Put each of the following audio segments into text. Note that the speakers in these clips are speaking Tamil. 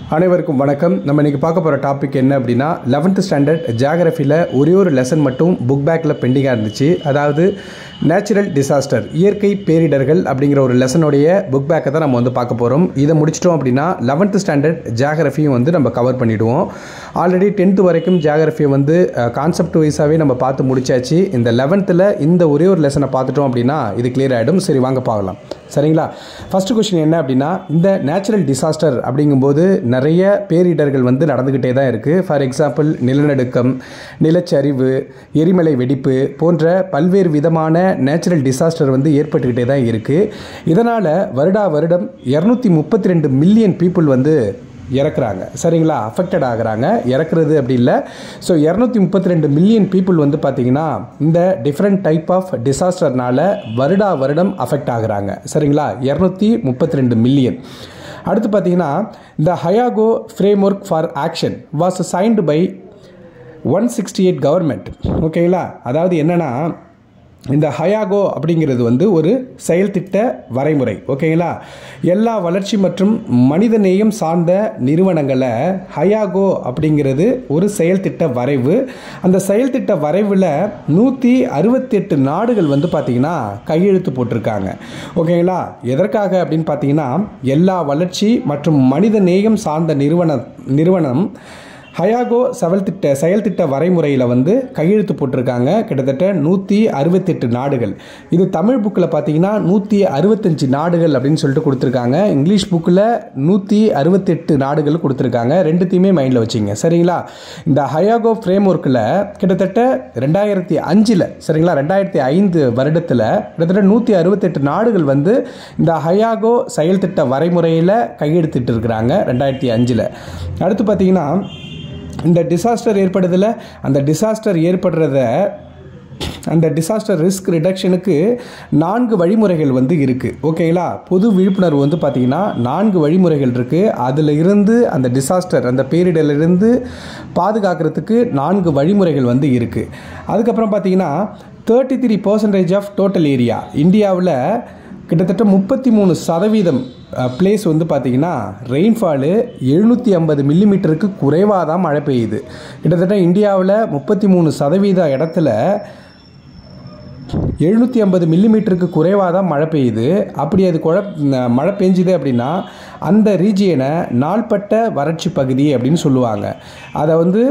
அனைவருக்கும் வணக்கம் நம்ம இன்றைக்கி பார்க்க போகிற டாபிக் என்ன அப்படின்னா லெவன்த்து ஸ்டாண்டர்ட் ஜியாகிரஃபியில் ஒரே ஒரு லெசன் மட்டும் புக் பேக்கில் பெண்டிங்காக இருந்துச்சு அதாவது நேச்சுரல் டிசாஸ்டர் இயற்கை பேரிடர்கள் அப்படிங்கிற ஒரு லெசனுடைய புக் பேக்கை தான் நம்ம வந்து பார்க்க போகிறோம் இதை முடிச்சிட்டோம் அப்படின்னா லெவன்த்து ஸ்டாண்டர்ட் ஜியாகிரஃபியும் வந்து நம்ம கவர் பண்ணிவிடுவோம் ஆல்ரெடி டென்த்து வரைக்கும் ஜியாகிரஃபியை வந்து கான்செப்ட் வைஸாகவே நம்ம பார்த்து முடிச்சாச்சு இந்த லெவன்த்தில் இந்த ஒரே ஒரு லெசனை பார்த்துட்டோம் அப்படின்னா இது கிளியர் ஆகிடும் சரி வாங்க பார்க்கலாம் சரிங்களா ஃபஸ்ட்டு கொஸ்டின் என்ன அப்படின்னா இந்த நேச்சுரல் டிசாஸ்டர் அப்படிங்கும்போது நிறைய பேரிடர்கள் வந்து நடந்துக்கிட்டே தான் இருக்குது ஃபார் எக்ஸாம்பிள் நிலநடுக்கம் நிலச்சரிவு எரிமலை வெடிப்பு போன்ற பல்வேறு விதமான நேச்சுரல் டிசாஸ்டர் வந்து ஏற்பட்டுக்கிட்டே தான் இருக்குது இதனால் வருடா வருடம் இரநூத்தி முப்பத்தி ரெண்டு மில்லியன் பீப்புள் வந்து இறக்குறாங்க சரிங்களா அஃபெக்டட் ஆகுறாங்க இறக்குறது அப்படி இல்லை ஸோ இரநூத்தி முப்பத்தி ரெண்டு மில்லியன் பீப்புள் வந்து பார்த்திங்கன்னா இந்த டிஃப்ரெண்ட் டைப் ஆஃப் டிசாஸ்டர்னால வருடா வருடம் அஃபெக்ட் ஆகுறாங்க சரிங்களா இரநூத்தி முப்பத்தி ரெண்டு மில்லியன் அடுத்து பார்த்தீங்கன்னா இந்த Hyogo framework for action was signed by one sixty eight government ஓகேங்களா அதாவது என்னென்னா இந்த ஹயாகோ அப்படிங்கிறது வந்து ஒரு செயல்திட்ட வரைமுறை ஓகேங்களா எல்லா வளர்ச்சி மற்றும் மனிதநேயம் சார்ந்த நிறுவனங்களை ஹயாகோ அப்படிங்கிறது ஒரு செயல்திட்ட வரைவு அந்த செயல்திட்ட வரைவில் நூற்றி அறுபத்தெட்டு நாடுகள் வந்து பார்த்திங்கன்னா கையெழுத்து போட்டிருக்காங்க ஓகேங்களா எதற்காக அப்படின்னு பார்த்தீங்கன்னா எல்லா வளர்ச்சி மற்றும் மனிதநேயம் சார்ந்த நிறுவனம் நிறுவனம் ஹயாகோ செவல் திட்ட செயல் திட்ட வரைமுறையில் வந்து கையெழுத்து போட்டிருக்காங்க கிட்டத்தட்ட நூற்றி அறுபத்தெட்டு நாடுகள் இது தமிழ் புக்கில் பார்த்தீங்கன்னா நூற்றி அறுபத்தஞ்சு நாடுகள் அப்படின்னு சொல்லிட்டு கொடுத்துருக்காங்க இங்கிலீஷ் புக்கில் நூற்றி அறுபத்தெட்டு நாடுகள் கொடுத்துருக்காங்க ரெண்டுத்தையுமே மைண்டில் வச்சுங்க சரிங்களா இந்த ஹயாகோ ஃப்ரேம் ஒர்க்கில் கிட்டத்தட்ட ரெண்டாயிரத்தி அஞ்சில் சரிங்களா ரெண்டாயிரத்தி ஐந்து வருடத்தில் கிட்டத்தட்ட நூற்றி அறுபத்தெட்டு நாடுகள் வந்து இந்த ஹயாகோ செயல் திட்ட வரைமுறையில் கையெழுத்திட்டு இருக்கிறாங்க ரெண்டாயிரத்தி அஞ்சில் அடுத்து பார்த்தீங்கன்னா இந்த டிசாஸ்டர் ஏற்படுதில் அந்த டிசாஸ்டர் ஏற்படுறத அந்த டிசாஸ்டர் ரிஸ்க் ரிடக்ஷனுக்கு நான்கு வழிமுறைகள் வந்து இருக்குது ஓகேங்களா பொது விழிப்புணர்வு வந்து பார்த்திங்கன்னா நான்கு வழிமுறைகள் இருக்குது அதில் இருந்து அந்த டிசாஸ்டர் அந்த பேரிடரிலிருந்து பாதுகாக்கிறதுக்கு நான்கு வழிமுறைகள் வந்து இருக்குது அதுக்கப்புறம் பார்த்திங்கன்னா thirty three percentage of total area இந்தியாவில் கிட்டத்தட்ட முப்பத்தி மூணு சதவீதம் பிளேஸ் வந்து பார்த்திங்கன்னா ரெயின்ஃபாலு எழுநூற்றி ஐம்பது மில்லிமீட்டருக்கு குறைவாக தான் மழை பெய்யுது கிட்டத்தட்ட இந்தியாவில் முப்பத்தி மூணு சதவீத இடத்துல எழுநூற்றி ஐம்பது மில்லிமீட்டருக்கு குறைவாக தான் மழை பெய்யுது அப்படி அது குழ மழை பெஞ்சுது அப்படின்னா அந்த ரீஜியனை நாள்பட்ட வறட்சி பகுதி அப்படின்னு சொல்லுவாங்க அதை வந்து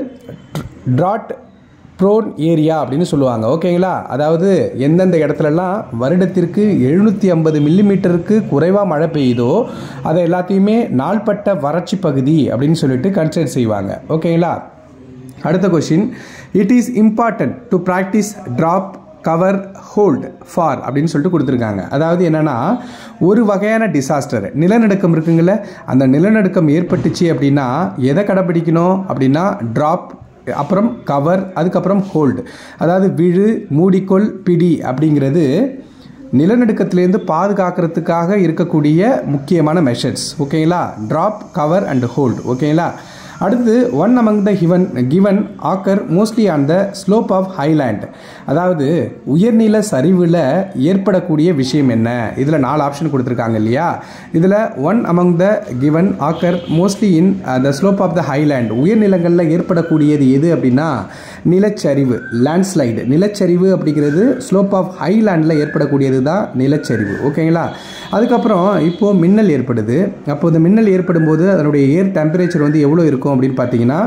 ட்ராட் ப்ரோன் ஏரியா அப்படின்னு சொல்லுவாங்க ஓகேங்களா அதாவது எந்தெந்த இடத்துலலாம் வருடத்திற்கு எழுநூற்றி ஐம்பது மில்லிமீட்டருக்கு குறைவாக மழை பெய்யுதோ அதை எல்லாத்தையுமே நாள்பட்ட வறட்சி பகுதி அப்படின்னு சொல்லிட்டு கன்சிடர் செய்வாங்க ஓகேங்களா அடுத்த question it is important to practise drop cover hold for அப்படின்னு சொல்லிட்டு கொடுத்துருக்காங்க அதாவது என்னென்னா ஒரு வகையான டிசாஸ்டர் நிலநடுக்கம் இருக்குங்கள அந்த நிலநடுக்கம் ஏற்பட்டுச்சு அப்படின்னா எதை கடைப்பிடிக்கணும் அப்படின்னா ட்ராப் அப்புறம் கவர் அதுக்கப்புறம் ஹோல்டு அதாவது விழு மூடிக்கொள் பிடி அப்படிங்கிறது நிலநடுக்கத்திலேருந்து பாதுகாக்கிறதுக்காக இருக்கக்கூடிய முக்கியமான மெஷர்ஸ் ஓகேங்களா ட்ராப் கவர் அண்ட் ஹோல்டு ஓகேங்களா அடுத்து one among the given given occur mostly on the slope of highland அதாவது உயர்நில சரிவில் ஏற்படக்கூடிய விஷயம் என்ன இதில் நாலு ஆப்ஷன் கொடுத்துருக்காங்க இல்லையா இதில் one among the given occur mostly in the slope of the highland உயர்நிலங்களில் ஏற்படக்கூடியது எது அப்படின்னா நிலச்சரிவு லேண்ட்ஸ்லைடு நிலச்சரிவு அப்படிங்கிறது ஸ்லோப் ஆஃப் ஹைலேண்டில் ஏற்படக்கூடியது தான் நிலச்சரிவு ஓகேங்களா அதுக்கப்புறம் இப்போது மின்னல் ஏற்படுது அப்போது மின்னல் ஏற்படும் போது அதனுடைய ஏர் டெம்பரேச்சர் வந்து எவ்வளோ இருக்கும் அப்படின்னு பார்த்தீங்கன்னா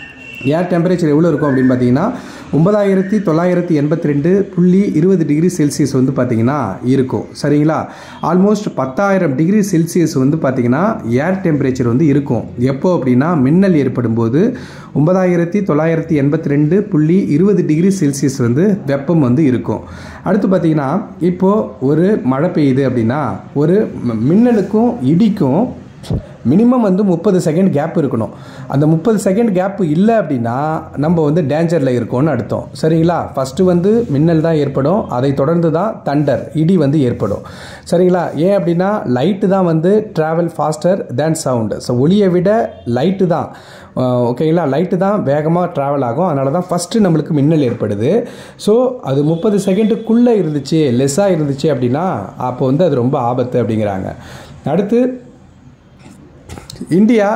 ஏர் டெம்பரேச்சர் எவ்வளோ இருக்கும் அப்படின்னு பார்த்தீங்கன்னா ஒன்பதாயிரத்தி தொள்ளாயிரத்தி எண்பத்தி ரெண்டு புள்ளி இருபது டிகிரி செல்சியஸ் வந்து பார்த்திங்கன்னா இருக்கும் சரிங்களா ஆல்மோஸ்ட் பத்தாயிரம் டிகிரி செல்சியஸ் வந்து பார்த்திங்கன்னா ஏர் டெம்பரேச்சர் வந்து இருக்கும் எப்போ அப்படின்னா மின்னல் ஏற்படும் போது ஒன்பதாயிரத்தி தொள்ளாயிரத்தி எண்பத்தி ரெண்டு புள்ளி இருபது டிகிரி செல்சியஸ் வந்து வெப்பம் வந்து இருக்கும் அடுத்து பார்த்திங்கன்னா இப்போது ஒரு மழை பெய்யுது அப்படின்னா ஒரு மின்னலுக்கும் இடிக்கும் மினிமம் வந்து முப்பது செகண்ட் கேப் இருக்கணும் அந்த முப்பது செகண்ட் கேப் இல்லை அப்படின்னா நம்ம வந்து டேஞ்சரில் இருக்கோம்னு அர்த்தம் சரிங்களா ஃபஸ்ட்டு வந்து மின்னல் தான் ஏற்படும் அதை தொடர்ந்து தான் தண்டர் இடி வந்து ஏற்படும் சரிங்களா ஏன் அப்படின்னா லைட்டு தான் வந்து travel faster than sound so ஒளியை விட லைட்டு தான் ஓகேங்களா லைட்டு தான் வேகமாக ட்ராவல் ஆகும் அதனால தான் ஃபஸ்ட்டு நம்மளுக்கு மின்னல் ஏற்படுது ஸோ அது முப்பது செகண்டுக்குள்ளே இருந்துச்சு லெஸ்ஸாக இருந்துச்சு அப்படின்னா அப்போ வந்து அது ரொம்ப ஆபத்து அப்படிங்கிறாங்க அடுத்து India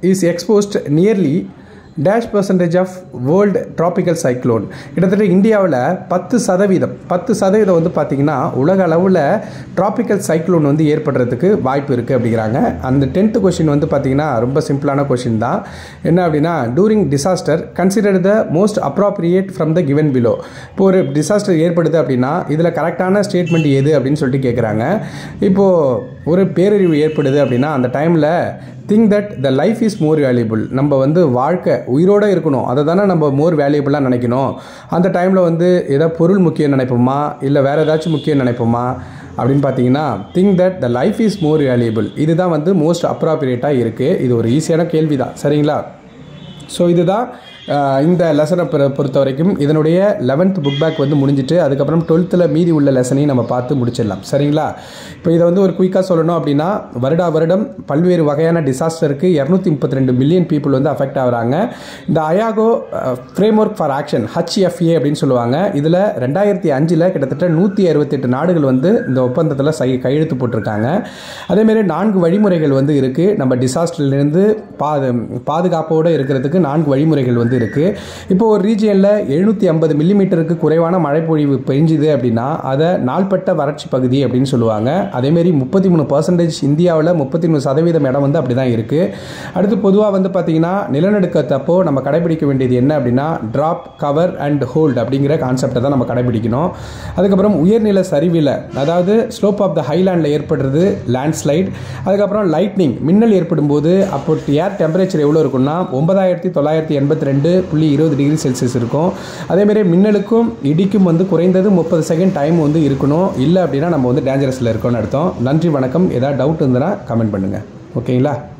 is exposed nearly dash percentage of world tropical cyclone கிட்டத்தட்ட இந்தியாவில் பத்து சதவீதம் பத்து சதவீதம் வந்து பார்த்திங்கன்னா உலக அளவில் ட்ராபிக்கல் சைக்ளோன் வந்து ஏற்படுறதுக்கு வாய்ப்பு இருக்குது அப்படிங்கிறாங்க அந்த டென்த்து கொஷின் வந்து பார்த்திங்கன்னா ரொம்ப சிம்பிளான கொஷின் தான் என்ன அப்படின்னா during disaster consider the most appropriate from the given below இப்போ ஒரு டிசாஸ்டர் ஏற்படுது அப்படின்னா இதில் கரெக்டான ஸ்டேட்மெண்ட் எது அப்படின்னு சொல்லிட்டு கேட்குறாங்க இப்போது ஒரு பேரழிவு ஏற்படுது அப்படின்னா அந்த டைமில் think that the life is more valuable நம்ம வந்து வாழ்க்கை உயிரோடு இருக்கணும் அதை தானே நம்ம மோர் வேல்யூபிளாக நினைக்கணும் அந்த டைமில் வந்து ஏதோ பொருள் முக்கியம் நினைப்போமா இல்லை வேறு ஏதாச்சும் முக்கியம் நினைப்போமா அப்படின்னு பார்த்தீங்கன்னா think that the life is more valuable இதுதான் வந்து மோஸ்ட் அப்ராப்ரியேட்டாக இருக்குது இது ஒரு ஈஸியான கேள்வி தான் சரிங்களா ஸோ இதுதான் அஹ், இந்த லெசனை பொறு பொறுத்த வரைக்கும் இதனுடைய லெவன்த் புக் பேக் வந்து முடிஞ்சிட்டு அதுக்கப்புறம் டுவெல்த்தில் மீதி உள்ள லெசனையும் நம்ம பார்த்து முடிச்சிடலாம் சரிங்களா இப்போ இதை வந்து ஒரு குயிக்காக சொல்லணும் அப்படின்னா வருடா வருடம் பல்வேறு வகையான டிசாஸ்டருக்கு இரநூத்தி முப்பத்தி ரெண்டு மில்லியன் பீப்புள் வந்து அஃபெக்ட் ஆகுறாங்க இந்த Hyogo framework for action HFA அப்படின்னு சொல்லுவாங்க இதில் ரெண்டாயிரத்தி அஞ்சில் கிட்டத்தட்ட நூற்றி அறுபத்தெட்டு நாடுகள் வந்து இந்த ஒப்பந்தத்தில் சை கையெழுத்து போட்டிருக்காங்க அதேமாரி நான்கு வழிமுறைகள் வந்து இருக்குது நம்ம டிசாஸ்டர்லேருந்து பாது பாதுகாப்போடு இருக்கிறதுக்கு நான்கு வழிமுறைகள் வந்து இருக்குது இப்போ ஒரு ரீஜியனில் எழுநூற்றி ஐம்பது மில்லிமீட்டருக்கு குறைவான மழைப்பொழிவு பெஞ்சுது அப்படின்னா அதை நாள்பட்ட வறட்சி பகுதி அப்படின்னு சொல்லுவாங்க அதேமாரி முப்பத்தி மூணு பர்சன்டேஜ் இந்தியாவில் முப்பத்தி மூணு சதவீதம் இடம் வந்து அப்படி தான் இருக்குது அடுத்து பொதுவாக வந்து பார்த்திங்கன்னா நிலநடுக்கத்தப்போ நம்ம கடைபிடிக்க வேண்டியது என்ன அப்படின்னா ட்ராப் கவர் அண்ட் ஹோல்ட் அப்படிங்கிற கான்செப்டை தான் நம்ம கடைபிடிக்கணும் அதுக்கப்புறம் உயர்நில சரிவில் அதாவது ஸ்லோப் ஆஃப் த ஹைலேண்டில் ஏற்படுறது லேண்ட்ஸ்லைட் அதுக்கப்புறம் லைட்னிங் மின்னல் ஏற்படும் போது அப்போ ஏர் டெம்பரேச்சர் எவ்வளோ இருக்கும்னா ஒன்பதாயிரத்தி தொள்ளாயிரத்தி எண்பத்தி ரெண்டு புள்ளி இருபது டிகிரி செல்சியஸ் இருக்கும் அதேமாரி மின்னலுக்கும் இடிக்கும் வந்து குறைந்தது முப்பது செகண்ட் டைம் வந்து இருக்கணும் இல்லை அப்படின்னா நம்ம வந்து டேஞ்சரஸில் இருக்கோம்னு அர்த்தம் நன்றி வணக்கம் ஏதாவது டவுட் இருந்ததுன்னா கமெண்ட் பண்ணுங்கள் ஓகேங்களா